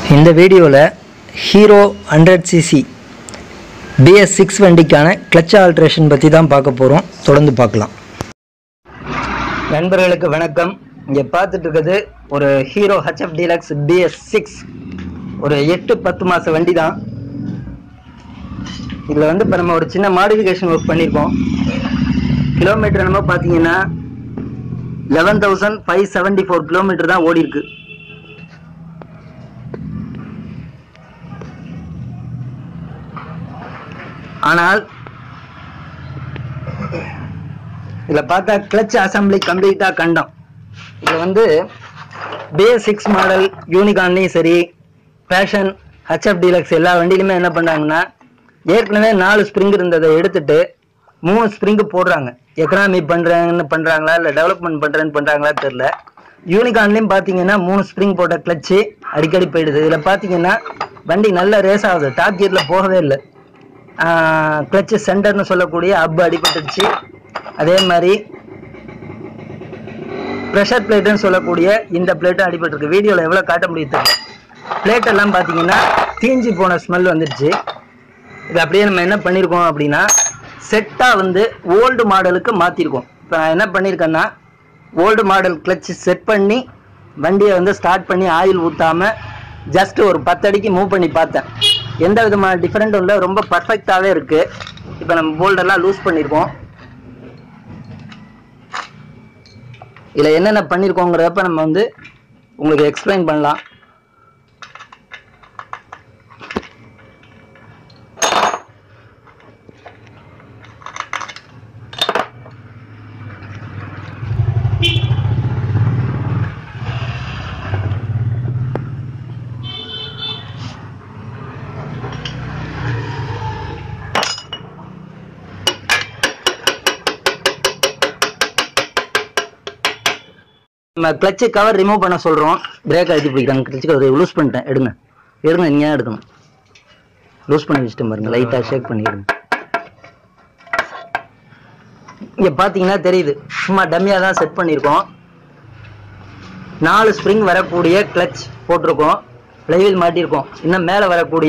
இந்த வீடியோவில் Hero hundred CC BS six வண்டிக்கான கிளச் ஆல்ட்ரேஷன் பற்றி தான் பார்க்க போகிறோம் தொடர்ந்து பார்க்கலாம் நண்பர்களுக்கு வணக்கம் இங்கே பார்த்துட்டு இருக்கிறது ஒரு Hero HF Deluxe BS six ஒரு எட்டு பத்து மாத வண்டி தான் இதில் வந்து இப்போ நம்ம ஒரு சின்ன மாடிஃபிகேஷன் ஒர்க் பண்ணியிருக்கோம் கிலோமீட்டர் நம்ம பார்த்தீங்கன்னா eleven thousand five seventy four kilometre தான் ஓடி இருக்கு ஆனால் இதில் பார்த்தா கிளச் அசம்பிளி கம்ப்ளீட்டாக கண்டோம் இதில் வந்து பிஎஸ் சிக்ஸ் மாடல் யூனிகான்லேயும் சரி ஃபேஷன் ஹச்எஃப் டீலக்ஸ் எல்லா வண்டியிலுமே என்ன பண்ணாங்கன்னா ஏற்கனவே நாலு ஸ்ப்ரிங் இருந்ததை எடுத்துட்டு மூணு ஸ்ப்ரிங்கு போடுறாங்க எக்கனாமி பண்ணுறாங்கன்னு பண்ணுறாங்களா இல்லை டெவலப்மெண்ட் பண்ணுறேன்னு பண்ணுறாங்களா தெரில யூனிகான்லேயும் பார்த்தீங்கன்னா மூணு ஸ்ப்ரிங் போட்ட கிளச்சு அடிக்கடி போயிடுது இதில் பார்த்தீங்கன்னா வண்டி நல்ல ரேஸ் ஆகுது டாப் கியரில் போகவே இல்லை கிளச்சு சென்டர்னு சொல்லக்கூடிய அப்பு அடிபட்டுருச்சு அதே மாதிரி ப்ரெஷர் பிளேட்டுன்னு சொல்லக்கூடிய இந்த பிளேட்டும் அடிபட்டிருக்கு வீடியோவில் எவ்வளோ காட்ட முடியுது பிளேட் எல்லாம் பார்த்தீங்கன்னா தீஞ்சு போன ஸ்மெல் வந்துடுச்சு இது அப்படியே நம்ம என்ன பண்ணியிருக்கோம் அப்படின்னா செட்டாக வந்து ஓல்டு மாடலுக்கு மாற்றிருக்கோம் இப்போ நான் என்ன பண்ணியிருக்கேன்னா ஓல்டு மாடல் கிளச் செட் பண்ணி வண்டியை வந்து ஸ்டார்ட் பண்ணி ஆயில் ஊற்றாம ஜஸ்ட் ஒரு பத்து அடிக்கு மூவ் பண்ணி பார்த்தேன் எந்த விதமான டிஃப்ரெண்ட்டும் இல்லை ரொம்ப பர்ஃபெக்டாகவே இருக்குது இப்போ நம்ம போல்டெல்லாம் லூஸ் பண்ணியிருக்கோம் இதில் என்னென்ன பண்ணியிருக்கோங்கிறப்ப நம்ம வந்து உங்களுக்கு எக்ஸ்பிளைன் பண்ணலாம் நம்ம கிளச்சு கவர் ரிமூவ் பண்ண சொல்கிறோம் பிரேக் அழுத்தி போய்க்கிறாங்க கிளச்சு கவர் லூஸ் பண்ணிட்டேன் எடுங்க எடுங்க நீங்கள் எடுக்கணும் லூஸ் பண்ணி வச்சுட்டேன் பாருங்க லைட்டாக ஷேக் பண்ணிடுங்க இங்கே பார்த்தீங்கன்னா தெரியுது சும்மா டம்மியாக தான் செட் பண்ணியிருக்கோம் நாலு ஸ்ப்ரிங் வரக்கூடிய கிளச் போட்டிருக்கோம் ஃப்ளைவீல் மாட்டியிருக்கோம் இன்னும் மேலே வரக்கூடிய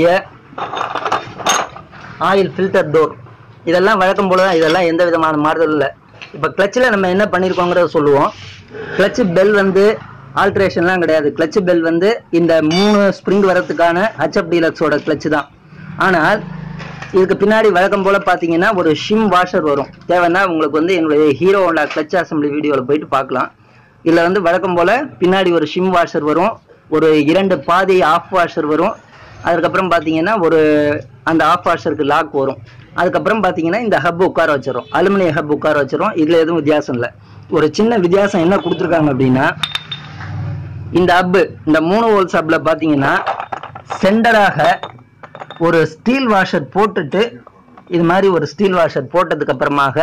ஆயில் ஃபில்டர் டோர் இதெல்லாம் வழக்கம் போல தான் இதெல்லாம் எந்த விதமான மாறுதல் இல்லை இப்போ கிளச்சில் நம்ம என்ன பண்ணியிருக்கோங்கிறத சொல்லுவோம் கிளச்சு பெல் வந்து ஆல்ட்ரேஷன்லாம் கிடையாது கிளச்சு பெல் வந்து இந்த மூணு ஸ்ப்ரிங் வரதுக்கான ஹச்எஃப் டீலக்ஸோட கிளச்சு தான் ஆனால் இதுக்கு பின்னாடி வழக்கம் போல் பார்த்தீங்கன்னா ஒரு ஷிம் வாஷர் வரும் தேவைன்னா உங்களுக்கு வந்து என்னுடைய ஹீரோ ஹோண்டா கிளச் அசம்பிளி வீடியோவில் போயிட்டு பார்க்கலாம் இதில் வந்து வழக்கம் போல் பின்னாடி ஒரு ஷிம் வாஷர் வரும் ஒரு இரண்டு பாதி ஆஃப் வாஷர் வரும் அதுக்கப்புறம் பார்த்தீங்கன்னா ஒரு அந்த ஆஃப் வாஷருக்கு லாக் வரும் அதுக்கப்புறம் பார்த்தீங்கன்னா இந்த ஹப் உட்கார வச்சிடும் அலுமினிய ஹப் உட்கார வச்சிடும் இதில் எதுவும் வித்தியாசம் இல்லை ஒரு சின்ன வித்தியாசம் என்ன கொடுத்துருக்காங்க அப்படின்னா இந்த ஹப்பு இந்த மூணு ஹோல்ஸ் ஹப்பில் பார்த்தீங்கன்னா சென்டராக ஒரு ஸ்டீல் வாஷர் போட்டுட்டு இது மாதிரி ஒரு ஸ்டீல் வாஷர் போட்டதுக்கு அப்புறமாக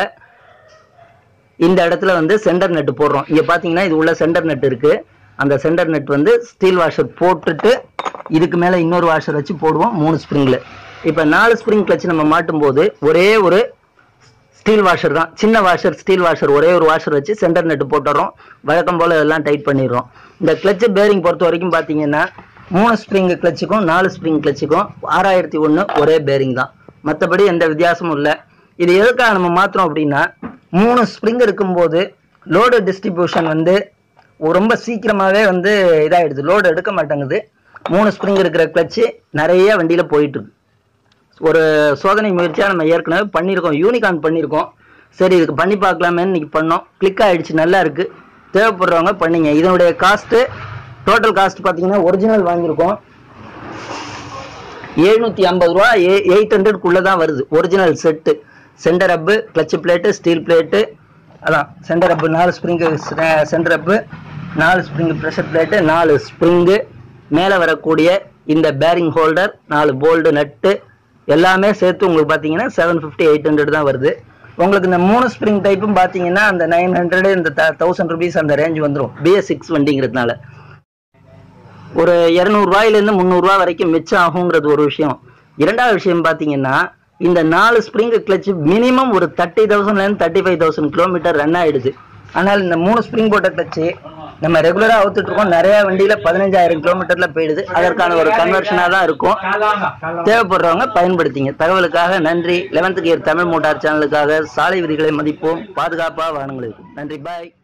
இந்த இடத்துல வந்து சென்டர் நெட் போடுறோம் இங்க பாத்தீங்கன்னா இது உள்ள சென்டர் நெட் இருக்கு அந்த சென்டர் நெட் வந்து ஸ்டீல் வாஷர் போட்டுட்டு இதுக்கு மேல இன்னொரு வாஷர் வச்சு போடுவோம் மூணு ஸ்ப்ரிங்ல இப்ப நாலு ஸ்ப்ரிங் கிளச் நம்ம மாட்டும் போது ஒரே ஒரு ஸ்டீல் வாஷர் தான் சின்ன வாஷர் ஸ்டீல் வாஷர் ஒரே ஒரு வாஷர் வச்சு சென்டர் நெட் போட்டுறோம் வழக்கம் போல இதெல்லாம் டைட் பண்ணிடுறோம் இந்த கிளச் பேரிங் பொறுத்த வரைக்கும் பாத்தீங்கன்னா மூணு ஸ்ப்ரிங் கிளச்சுக்கும் நாலு ஸ்ப்ரிங் கிளச்சுக்கும் ஆறாயிரத்தி ஒன்று ஒரே பேரிங் தான் மற்றபடி எந்த வித்தியாசமும் இல்லை இது எதுக்காக நம்ம மாத்துறோம் அப்படின்னா மூணு ஸ்ப்ரிங் இருக்கும்போது லோடு டிஸ்ட்ரிபியூஷன் வந்து ரொம்ப சீக்கிரமாகவே வந்து இதாகிடுது லோடு எடுக்க மாட்டேங்குது மூணு ஸ்ப்ரிங் இருக்கிற கிளச்சு நிறைய வண்டியில் போயிட்டு இருக்கு ஒரு சோதனை முயற்சியாக நம்ம ஏற்கனவே பண்ணியிருக்கோம் யூனிகான் பண்ணியிருக்கோம் சரி இதுக்கு பண்ணி பார்க்கலாமேன்னு இன்னைக்கு பண்ணோம் கிளிக் ஆகிடுச்சு நல்லா இருக்குது தேவைப்படுறவங்க பண்ணிங்க இதனுடைய காஸ்ட்டு டோட்டல் காஸ்ட் பார்த்தீங்கன்னா ஒரிஜினல் வாங்கியிருக்கோம் எழுநூற்றி ஐம்பது ரூபா எயிட் ஹண்ட்ரட்குள்ளே தான் வருது ஒரிஜினல் செட்டு சென்டர் அப்பு கிளச் பிளேட்டு ஸ்டீல் பிளேட்டு அதான் சென்டர் அப்பு நாலு ஸ்ப்ரிங்கு சென்டர் அப்பு நாலு ஸ்ப்ரிங்கு ப்ரெஷர் பிளேட்டு நாலு ஸ்ப்ரிங்கு மேலே வரக்கூடிய இந்த பேரிங் ஹோல்டர் நாலு போல்டு நட்டு எல்லாமே சேர்த்து உங்களுக்கு பார்த்தீங்கன்னா செவன் ஃபிஃப்டி எயிட் ஹண்ட்ரட் தான் வருது உங்களுக்கு இந்த மூணு ஸ்ப்ரிங் டைப்பும் பார்த்தீங்கன்னா அந்த நைன் ஹண்ட்ரடு இந்த தௌசண்ட் ருபீஸ் அந்த ரேஞ்ச் வந்துடும் பிஎஸ் சிக்ஸ் வண்டிங்கிறதுனால ஒரு இரநூறுவாயிலேருந்து முந்நூறுரூவா வரைக்கும் மிச்சம் ஆகுங்கிறது ஒரு விஷயம் இரண்டாவது விஷயம் பார்த்தீங்கன்னா இந்த நாலு ஸ்ப்ரிங் கிளச் மினிமம் ஒரு தேர்ட்டி தௌசண்ட்லேருந்து thirty five thousand kilometre run ஆயிடுது ஆனால் இந்த மூணு ஸ்ப்ரிங் போட்ட கிளச்சு நம்ம ரெகுலரா அவுத்துட்டு இருக்கோம் நிறைய வண்டியில பதினஞ்சாயிரம் கிலோமீட்டர்ல போயிடுது அதற்கான ஒரு கன்வர்ஷனா தான் இருக்கும் தேவைப்படுறவங்க பயன்படுத்திங்க தகவலுக்காக நன்றி லெவன்த் கியர் தமிழ் மோட்டார் சேனலுக்காக சாலை விதிகளை மதிப்போம் பாதுகாப்பா வாகனங்களுக்கு நன்றி பாய்